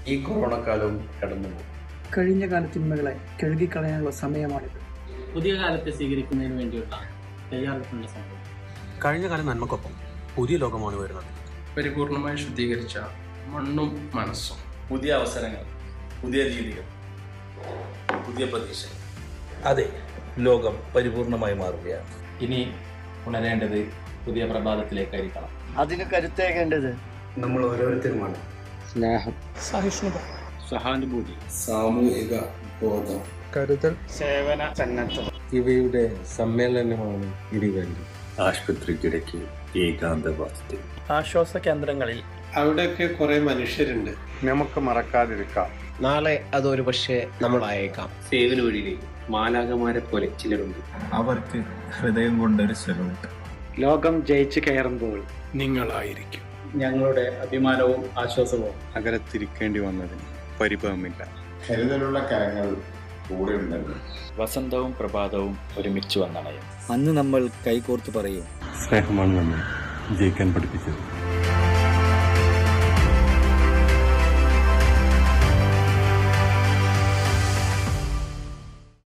ഈ കൊറോണ കാലവും കടന്നുപോകും കഴിഞ്ഞ കാല തിന്മകളെ കഴുകിക്കളയാനുള്ള സമയമാണിത് പുതിയ കാലത്തെ സ്വീകരിക്കുന്നതിന് വേണ്ടിയുള്ള തയ്യാറെടുപ്പുള്ള സംഭവം കഴിഞ്ഞ കാലം നന്മക്കൊപ്പം പുതിയ ലോകമാണ് വരുന്നത് പരിപൂർണമായി ശുദ്ധീകരിച്ച മണ്ണും മനസ്സും പുതിയ അവസരങ്ങൾ പുതിയ രീതികൾ പുതിയ പ്രതീക്ഷകൾ അതെ ലോകം പരിപൂർണമായി മാറുകയാണ് ഇനി ഉണരേണ്ടത് പുതിയ പ്രഭാതത്തിലേക്കായിരിക്കണം അതിന് കരുത്തേകേണ്ടത് നമ്മൾ ഓരോരുത്തരുമാണ് സ്നേഹം സഹിഷ്ണുത സഹാനുഭൂതി സാമൂഹിക ബോധം കരുതൽ സേവന സന്നദ്ധത ഇവയുടെ സമ്മേളനമാണ് ഇടിവണ്ടി ആശുപത്രിക്കിടയ്ക്ക് ഏകാന്തവാസത്തിൽ ആശ്വാസ കേന്ദ്രങ്ങളിൽ അവിടെയൊക്കെ കുറെ മനുഷ്യരുണ്ട് നമുക്ക് മറക്കാതിരിക്കാം നാളെ അതൊരു പക്ഷേ നമ്മളായേക്കാം സേവന വഴിയിലേക്ക് മാലാകമാരെ പോലെ ചിലരുണ്ട് അവർക്ക് ഹൃദയം കൊണ്ടൊരു സ്വരമുണ്ട് ലോകം ജയിച്ചു കയറുമ്പോൾ നിങ്ങളായിരിക്കും ഞങ്ങളുടെ അഭിമാനവും ആശ്വാസവും അകലത്തിരിക്കേണ്ടി വന്നതിന് പരിഭവമില്ല കരുതലുള്ള കരങ്ങൾ കൂടെ ഉണ്ടെന്ന് വസന്തവും പ്രഭാതവും ഒരുമിച്ച് വന്നണയും അന്ന് നമ്മൾ കൈകോർത്ത് പറയും സ്നേഹമാണ് നമ്മൾ ജയിക്കാൻ പഠിപ്പിച്ചത്